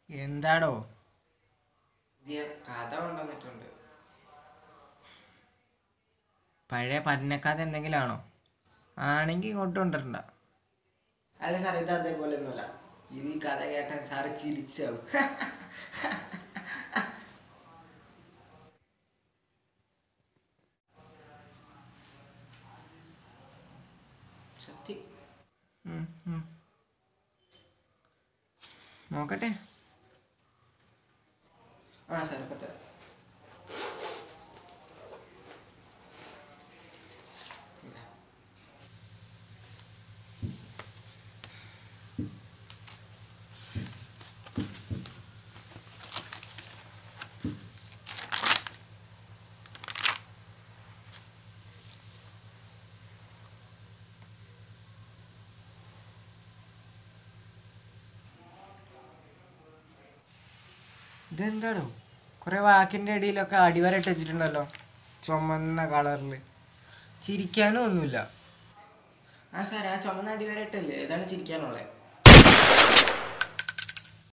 എന്താടോ പുതിയ കഥ കൊണ്ടുവന്നിട്ടുണ്ട് പഴയ പന്നക്കഥ എന്തെങ്കിലും ആണോ ആണെങ്കിൽ കൊണ്ടുകൊണ്ടിരണ്ട അല്ല സാർ ഇത് അതേപോലെ ഒന്നുമല്ല ഇത് ഈ കഥ കേട്ടാൽ സാറ് ചിരിച്ചാവും സത്യം ഉം, ഉം. നോക്കട്ടെ ആ സാർ ഇപ്പൊ തരാം ഇതാ. ഇതെന്താടോ കുറെ വാക്കിന്റെ അടിയിലൊക്കെ അടിവരട്ട് വെച്ചിട്ടുണ്ടല്ലോ ചുമന്ന കളറിൽ ചിരിക്കാനും ഒന്നുമില്ല ആ സാർ ആ ചുമന്ന അടി വരട്ടല്ലേ ഏതാണ് ചിരിക്കാനുള്ളത്